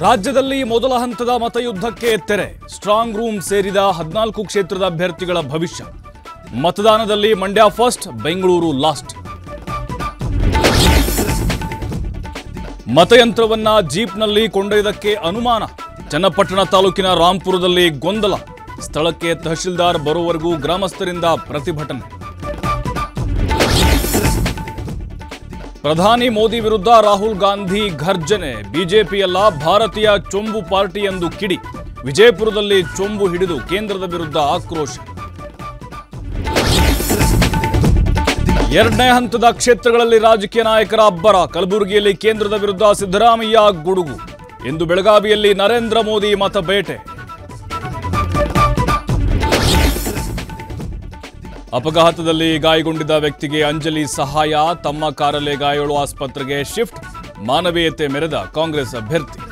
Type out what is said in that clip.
ರಾಜ್ಯದಲ್ಲಿ ಮೊದಲ ಹಂತದ ಮತಯುದ್ಧಕ್ಕೆ ತೆರೆ ಸ್ಟ್ರಾಂಗ್ ರೂಮ್ ಸೇರಿದ ಹದಿನಾಲ್ಕು ಕ್ಷೇತ್ರದ ಅಭ್ಯರ್ಥಿಗಳ ಭವಿಷ್ಯ ಮತದಾನದಲ್ಲಿ ಮಂಡ್ಯ ಫಸ್ಟ್ ಬೆಂಗಳೂರು ಲಾಸ್ಟ್ ಮತಯಂತ್ರವನ್ನ ಜೀಪ್ನಲ್ಲಿ ಕೊಂಡೊಯ್ದಕ್ಕೆ ಅನುಮಾನ ಚನ್ನಪಟ್ಟಣ ತಾಲೂಕಿನ ರಾಂಪುರದಲ್ಲಿ ಗೊಂದಲ ಸ್ಥಳಕ್ಕೆ ತಹಶೀಲ್ದಾರ್ ಬರುವವರೆಗೂ ಗ್ರಾಮಸ್ಥರಿಂದ ಪ್ರತಿಭಟನೆ ಪ್ರಧಾನಿ ಮೋದಿ ವಿರುದ್ಧ ರಾಹುಲ್ ಗಾಂಧಿ ಘರ್ಜನೆ ಬಿಜೆಪಿಯಲ್ಲ ಭಾರತೀಯ ಚೊಂಬು ಪಾರ್ಟಿ ಎಂದು ಕಿಡಿ ವಿಜಯಪುರದಲ್ಲಿ ಚೊಂಬು ಹಿಡಿದು ಕೇಂದ್ರದ ವಿರುದ್ಧ ಆಕ್ರೋಶ ಎರಡನೇ ಹಂತದ ಕ್ಷೇತ್ರಗಳಲ್ಲಿ ರಾಜಕೀಯ ನಾಯಕರ ಅಬ್ಬರ ಕಲಬುರಗಿಯಲ್ಲಿ ಕೇಂದ್ರದ ವಿರುದ್ಧ ಸಿದ್ದರಾಮಯ್ಯ ಗುಡುಗು ಇಂದು ಬೆಳಗಾವಿಯಲ್ಲಿ ನರೇಂದ್ರ ಮೋದಿ ಮತ ಬೇಟೆ ಅಪಘಾತದಲ್ಲಿ ಗಾಯಗೊಂಡಿದ್ದ ವ್ಯಕ್ತಿಗೆ ಅಂಜಲಿ ಸಹಾಯ ತಮ್ಮ ಕಾರಲ್ಲೇ ಗಾಯಾಳು ಆಸ್ಪತ್ರೆಗೆ ಶಿಫ್ಟ್ ಮಾನವೀಯತೆ ಮೆರೆದ ಕಾಂಗ್ರೆಸ್ ಅಭ್ಯರ್ಥಿ